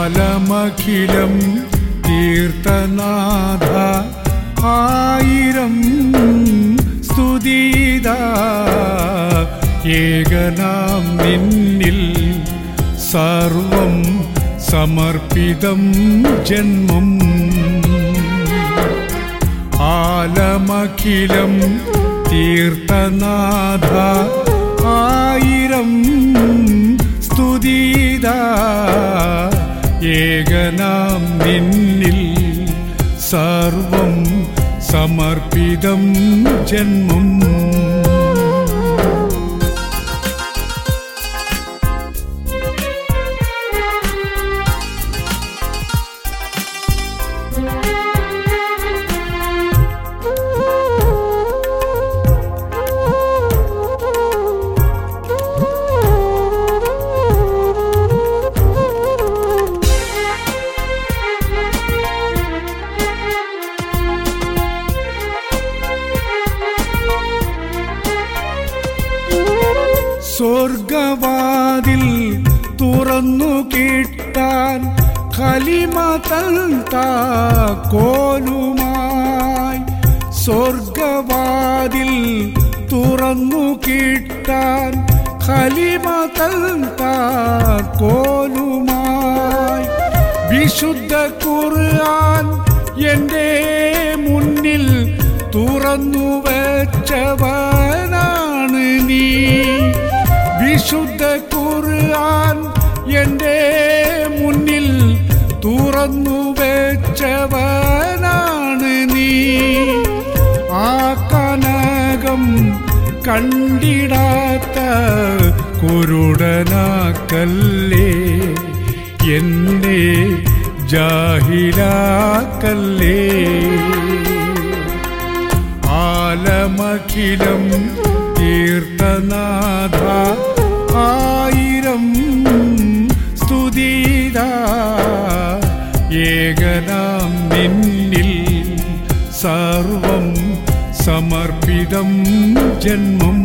ആലമഖിലം തീർത്ഥനാഥ ആയിരം സ്തുതിത ഏകനാം നിന്നിൽ സർവം സമർപ്പിതം ജന്മം ആലമഖിലം തീർത്ഥനാഥ ആയിരം സ്തുതിത ഏകനാം നിന്നിൽ സർവം സമർപ്പിതം ജന്മം സ്വർഗവാതിൽ തുറന്നു കിട്ടാൻ കലിമ തൻ കോലുമായി സ്വർഗവാതിൽ തുറന്നു കിട്ടാൻ കലിമ തൻ കോലുമായി വിശുദ്ധ ഖുർആൻ എൻ്റെ മുന്നിൽ തുറന്നു വെച്ചവനാണ് നീ വിശുദ്ധ ഖുർആൻ എൻ്റെ മുന്നിൽ തുറന്നു വെച്ചവനാണ് നീ ആ കനകം കണ്ടിടാത്ത കുരുടനാക്കല്ലേ എന്നെ ജാഹിലാക്കല്ലേ ആലമഖിലം തീർത്ഥനാഥ ആയിരം സ്തുതിത ഏകനാം നിന്നിൽ സർവം സമർപ്പിതം ജന്മം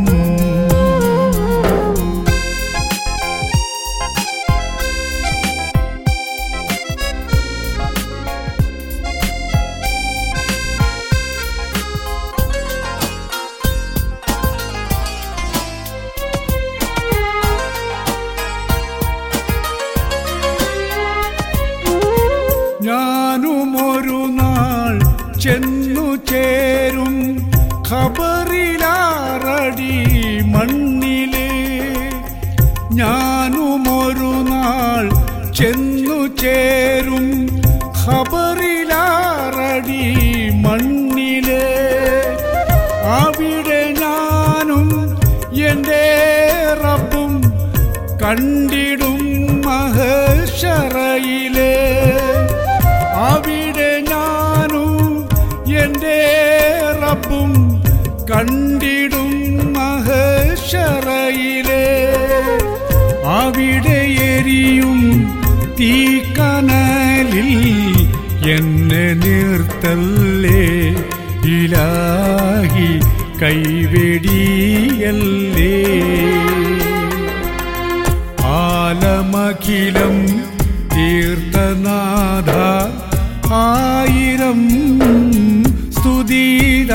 ഞാനും ഒരു നാൾ ചെന്നു ചേരും ഖബറിലാറടി മണ്ണിലെ ഞാനും ഒരു നാൾ ചെന്നു ചേരും ഖബറിലാറടി മണ്ണിലെ അവിടെ ഞാനും എൻ്റെ റബ്ബും കണ്ടിടും മഹശറയിലെ അവിടെ ഞാനും എൻ്റെ റബ്ബും കണ്ടിടും മഹശറയിലെ അവിടെ എരിയും തീക്കനലിൽ എന്നെ നിർത്തല്ലേ ഇലാഹി കൈവെടിയല്ലേ ആലമഖിലം തീർത്ഥനാഥ ആയിരം സ്തുതിത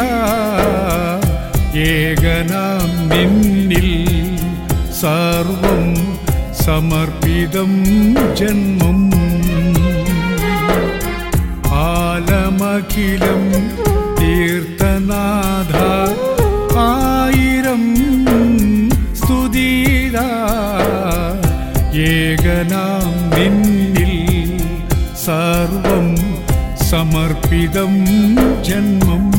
ഏകനാം നിന്നിൽ സർവം സമർപ്പിതം ജന്മം ആലമഖിലം തീർത്ഥനാഥ ആയിരം സ്തുതിത ഏകനാം നിന്നിൽ സർവം സമർപ്പിതം ജന്മം